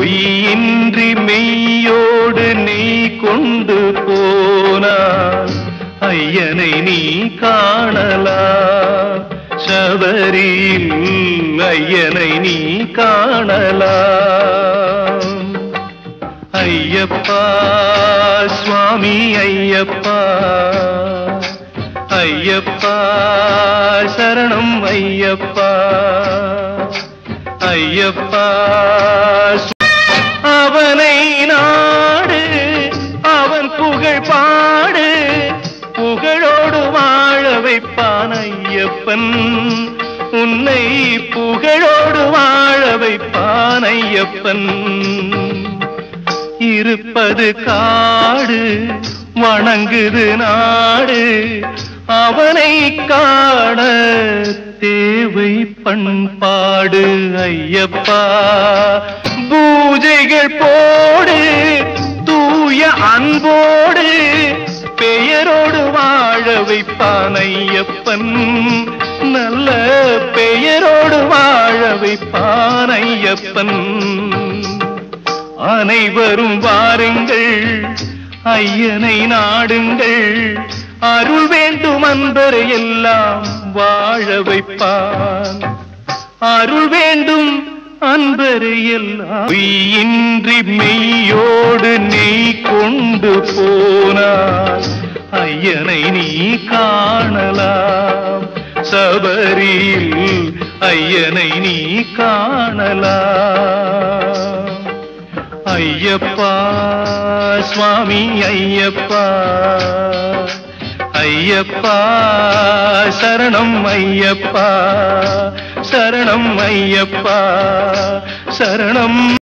பொய்யின்றி மெய்யோடு நெய் கொண்டு போனான் ஐயனை நீ காணலாம் சபரியில் ஐயனை நீ காணலாம் ஐயப்பா சுவாமி ஐயப்பா ஐயப்பா சரணம் ஐயப்பா ஐயப்பா அவனை நாடு அவன் புகழ் பாடு புகழோடு வாழ வைப்பான் ஐயப்பன் உன்னை புகழோடு வாழ வைப்பான் ஐயப்பன் இருப்பது காடு வணங்குது நாடு அவனை காண தேவை பண்பாடு ஐயப்பா பூஜைகள் போடு தூய அன்போடு பெயரோடு வாழ வைப்பான் ஐயப்பன் நல்ல பெயரோடு வாழ வைப்பான் ஐயப்பன் அனைவரும் வாருங்கள் ஐயனை நாடுங்கள் அருள் வேண்டும் அன்பர் எல்லாம் வாழ வைப்பான் அருள் வேண்டும் அன்பர் எல்லாம் பொய்யின்றி மெய்யோடு நெய் கொண்டு போனார் ஐயனை நீ காணலாம் சபரியில் ஐயனை நீ காணலாம் ஐயப்பா சுவாமி ஐயப்பா ஐயப்பா சரணம் ஐயப்பா சரணம் ஐயப்பா சரணம்